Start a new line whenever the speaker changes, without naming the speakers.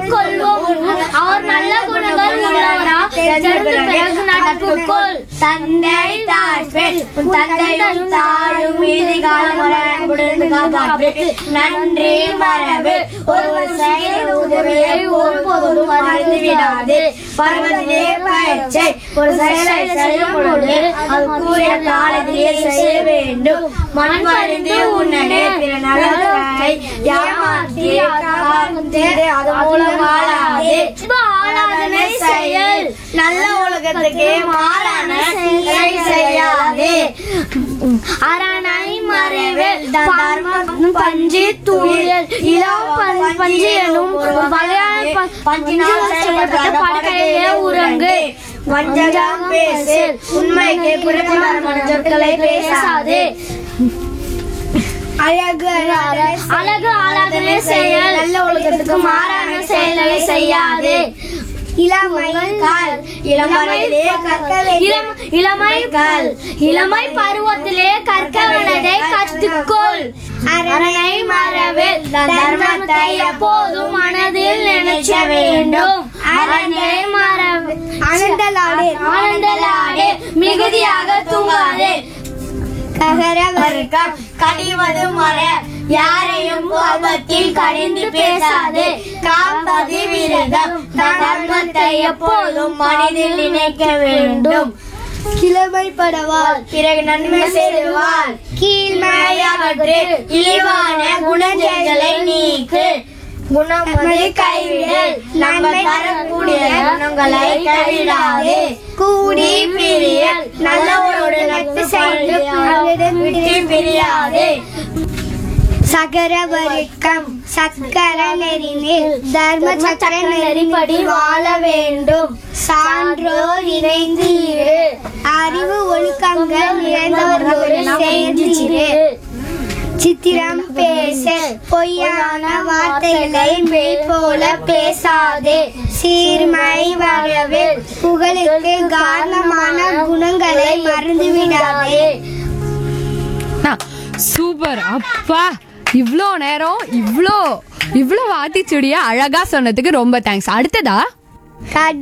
கொள்வோம் அவர் நல்ல குணங்கள் உள்ளவரா தெரிந்த பிறகு நட்பு கொள்
தந்தை தாய் பெண் உன் தந்தையும் தாயும் மீது காலமுடன் காப்பாற்று நன்றி மரபு ஒருவர் செய்த உதவியை ஒருபோதும் மறந்து விடாது பருவத்திலே பயிற்சி ஒரு செயலை செய்யும் பொழுது அது கூறிய காலத்திலே செய்ய வேண்டும் மண் மறிந்து உன்னனே பிற நலத்தை ஏமாற்றி காத்து அது மூலம் ஆளாது ஆராதனை செயல் நல்ல உலகத்துக்கு மாறான செயலை செய்யாது
அரணை மறைவில் தர்மம் பஞ்சு தூயல் இளம் பஞ்- பஞ்சு எனும் ஒரு வகையான ப- பஞ்சினால் செய்யப்பட்ட படுக்கையிலே உறங்கு
வஞ்சகம் பேசு உண்மைக்கு புரட்சிகரமான சொற்களை பேசாது அழகு
அழகு ஆராதனை செயல்
நல்ல ஒழுக்கத்துக்கு மாறான செயல்களை செய்யாது இளமை கால் இளமறையிலே கற்க
இளம் இளமை
கல்
இளமை பருவத்திலே கற்கவனதை கற்றுக்கொள்
அரணை மரபில்
தர்மத்தை எப்போதும் மனதில் நினைச்ச வேண்டும் அரணை மரபு
ஆனந்தலாடு
ஆனந்தலாடு மிகுதியாக தூங்காதே
ககர வர்க்கம் கடிவது மர யாரையும் கோபத்தில் கடிந்து பேசாது காப்பது விரதம் தர்மத்தை எப்போதும் மனதில் நினைக்க வேண்டும் கிழமைப்படவால் பிறகு நன்மை செய்வார் கீழ்மையகற்று இழிவான குணங்களை நீக்கு குணமது கைவிடல் நம்ம தரக்கூடிய குணங்களை கைவிடாது கூடி பிரியல் நல்லவரோடு நட்பு செய்து விட்டு பிரியாது சகர வர்க்கம் சக்கர நெறினில் தர்ம சக்கர நெறிப்படி வாழ வேண்டும் சான்றோர் இணைந்து இரு அறிவு ஒழுக்கங்கள் நிறைந்தவர்களோடு சேர்ந்து இரு சித்திரம் பேச பொய்யான வார்த்தைகளை மெய் போல பேசாதே சீர்மை வரவில் புகழுக்கு காரணமான குணங்களை மறந்துவிடாதே
சூப்பர் அப்பா இவ்ளோ நேரம் இவ்ளோ இவ்ளோ ஆத்திச்சுடியா அழகா சொன்னதுக்கு ரொம்ப தேங்க்ஸ் அடுத்ததா